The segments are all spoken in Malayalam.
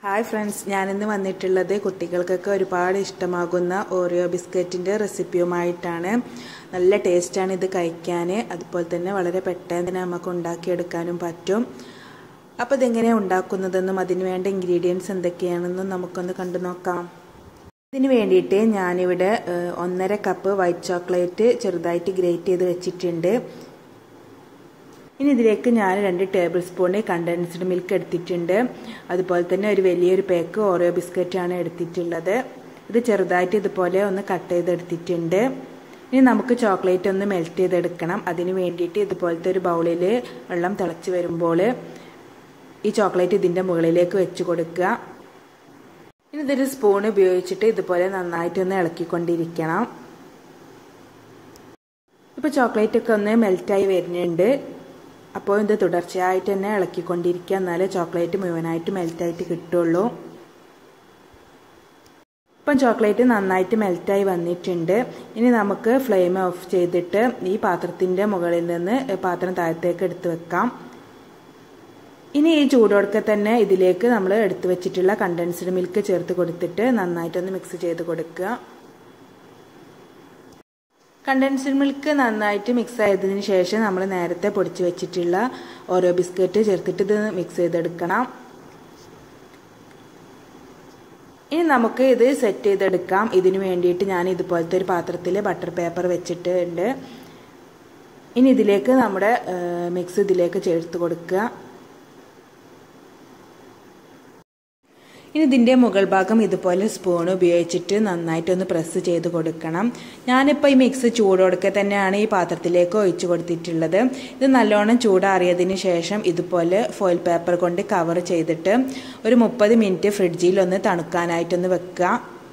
ഹായ് ഫ്രണ്ട്സ് ഞാനിന്ന് വന്നിട്ടുള്ളത് കുട്ടികൾക്കൊക്കെ ഒരുപാട് ഇഷ്ടമാകുന്ന ഓറിയോ ബിസ്ക്കറ്റിൻ്റെ റെസിപ്പിയുമായിട്ടാണ് നല്ല ടേസ്റ്റാണ് ഇത് കഴിക്കാൻ അതുപോലെ തന്നെ വളരെ പെട്ടെന്ന് തന്നെ നമുക്ക് ഉണ്ടാക്കിയെടുക്കാനും പറ്റും അപ്പോൾ ഇതെങ്ങനെയാണ് ഉണ്ടാക്കുന്നതെന്നും അതിന് വേണ്ട ഇൻഗ്രീഡിയൻസ് എന്തൊക്കെയാണെന്നും നമുക്കൊന്ന് കണ്ടു നോക്കാം ഇതിന് വേണ്ടിയിട്ട് ഞാനിവിടെ ഒന്നര കപ്പ് വൈറ്റ് ചോക്ലേറ്റ് ചെറുതായിട്ട് ഗ്രേറ്റ് ചെയ്ത് വെച്ചിട്ടുണ്ട് ഇനി ഇതിലേക്ക് ഞാൻ രണ്ട് ടേബിൾ സ്പൂൺ കണ്ടൻസ്ഡ് മിൽക്ക് എടുത്തിട്ടുണ്ട് അതുപോലെ തന്നെ ഒരു വലിയൊരു പാക്ക് ഓറിയോ ബിസ്ക്കറ്റാണ് എടുത്തിട്ടുള്ളത് ഇത് ചെറുതായിട്ട് ഇതുപോലെ ഒന്ന് കട്ട് ചെയ്തെടുത്തിട്ടുണ്ട് ഇനി നമുക്ക് ചോക്ലേറ്റ് ഒന്ന് മെൽറ്റ് ചെയ്തെടുക്കണം അതിന് വേണ്ടിയിട്ട് ഇതുപോലത്തെ ഒരു ബൗളിൽ വെള്ളം തിളച്ച് വരുമ്പോൾ ഈ ചോക്ലേറ്റ് ഇതിൻ്റെ മുകളിലേക്ക് വെച്ച് കൊടുക്കുക ഇനി ഇതൊരു സ്പൂൺ ഉപയോഗിച്ചിട്ട് ഇതുപോലെ നന്നായിട്ടൊന്ന് ഇളക്കിക്കൊണ്ടിരിക്കണം ഇപ്പോൾ ചോക്ലേറ്റ് ഒക്കെ ഒന്ന് മെൽറ്റായി വരുന്നുണ്ട് അപ്പോൾ ഇത് തുടർച്ചയായിട്ട് തന്നെ ഇളക്കിക്കൊണ്ടിരിക്കുക എന്നാലേ ചോക്ലേറ്റ് മുഴുവനായിട്ട് മെൽറ്റായിട്ട് കിട്ടുള്ളൂ ഇപ്പം ചോക്ലേറ്റ് നന്നായിട്ട് മെൽറ്റായി വന്നിട്ടുണ്ട് ഇനി നമുക്ക് ഫ്ലെയിം ഓഫ് ചെയ്തിട്ട് ഈ പാത്രത്തിൻ്റെ മുകളിൽ നിന്ന് പാത്രം താഴത്തേക്ക് എടുത്ത് വെക്കാം ഇനി ഈ ചൂടോടൊക്കെ തന്നെ ഇതിലേക്ക് നമ്മൾ എടുത്തു വെച്ചിട്ടുള്ള കണ്ടൻസ്ഡ് മിൽക്ക് ചേർത്ത് കൊടുത്തിട്ട് നന്നായിട്ടൊന്ന് മിക്സ് ചെയ്ത് കൊടുക്കുക കണ്ടൻസ്ഡ് മിൽക്ക് നന്നായിട്ട് മിക്സ് ആയതിനു ശേഷം നമ്മൾ നേരത്തെ പൊടിച്ച് വെച്ചിട്ടുള്ള ഓരോ ബിസ്ക്കറ്റ് ചേർത്തിട്ട് ഇത് മിക്സ് ചെയ്തെടുക്കണം ഇനി നമുക്ക് ഇത് സെറ്റ് ചെയ്തെടുക്കാം ഇതിനു വേണ്ടിയിട്ട് ഞാൻ ഇതുപോലത്തെ ഒരു പാത്രത്തിൽ ബട്ടർ പേപ്പർ വെച്ചിട്ടുണ്ട് ഇനി ഇതിലേക്ക് നമ്മുടെ മിക്സ് ഇതിലേക്ക് ചേർത്ത് കൊടുക്കുക ഇനി ഇതിൻ്റെ മുകൾ ഭാഗം ഇതുപോലെ സ്പൂൺ ഉപയോഗിച്ചിട്ട് നന്നായിട്ടൊന്ന് പ്രസ് ചെയ്ത് കൊടുക്കണം ഞാനിപ്പോൾ ഈ മിക്സ് ചൂടോടൊക്കെ തന്നെയാണ് ഈ പാത്രത്തിലേക്ക് ഒഴിച്ചു കൊടുത്തിട്ടുള്ളത് ഇത് നല്ലോണം ചൂടാറിയതിന് ശേഷം ഇതുപോലെ ഫോയിൽ പേപ്പർ കൊണ്ട് കവർ ചെയ്തിട്ട് ഒരു മുപ്പത് മിനിറ്റ് ഫ്രിഡ്ജിൽ ഒന്ന് തണുക്കാനായിട്ടൊന്ന് വെക്കുക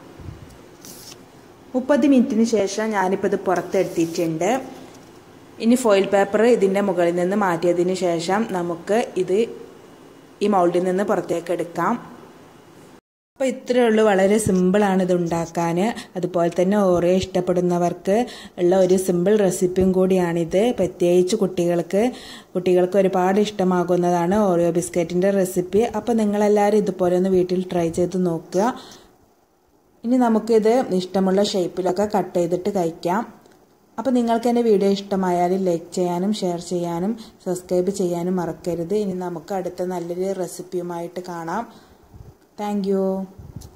മുപ്പത് മിനിറ്റിന് ശേഷം ഞാനിപ്പോൾ ഇത് പുറത്തെടുത്തിട്ടുണ്ട് ഇനി ഫോയിൽ പേപ്പർ ഇതിൻ്റെ മുകളിൽ നിന്ന് മാറ്റിയതിന് ശേഷം നമുക്ക് ഇത് ഈ മൗൾഡിൽ നിന്ന് പുറത്തേക്ക് എടുക്കാം അപ്പോൾ ഇത്രയേ ഉള്ളൂ വളരെ സിമ്പിളാണ് ഇത് ഉണ്ടാക്കാൻ അതുപോലെ തന്നെ ഓറിയോ ഇഷ്ടപ്പെടുന്നവർക്ക് ഉള്ള ഒരു സിമ്പിൾ റെസിപ്പിയും കൂടിയാണിത് പ്രത്യേകിച്ച് കുട്ടികൾക്ക് കുട്ടികൾക്ക് ഒരുപാട് ഇഷ്ടമാകുന്നതാണ് ഓറിയോ ബിസ്ക്കറ്റിൻ്റെ റെസിപ്പി അപ്പോൾ നിങ്ങളെല്ലാവരും ഇതുപോലെ ഒന്ന് വീട്ടിൽ ട്രൈ ചെയ്ത് നോക്കുക ഇനി നമുക്കിത് ഇഷ്ടമുള്ള ഷേപ്പിലൊക്കെ കട്ട് ചെയ്തിട്ട് കഴിക്കാം അപ്പോൾ നിങ്ങൾക്ക് എൻ്റെ വീഡിയോ ഇഷ്ടമായാൽ ലൈക്ക് ചെയ്യാനും ഷെയർ ചെയ്യാനും സബ്സ്ക്രൈബ് ചെയ്യാനും മറക്കരുത് ഇനി നമുക്ക് അടുത്ത നല്ലൊരു റെസിപ്പിയുമായിട്ട് കാണാം Thank you.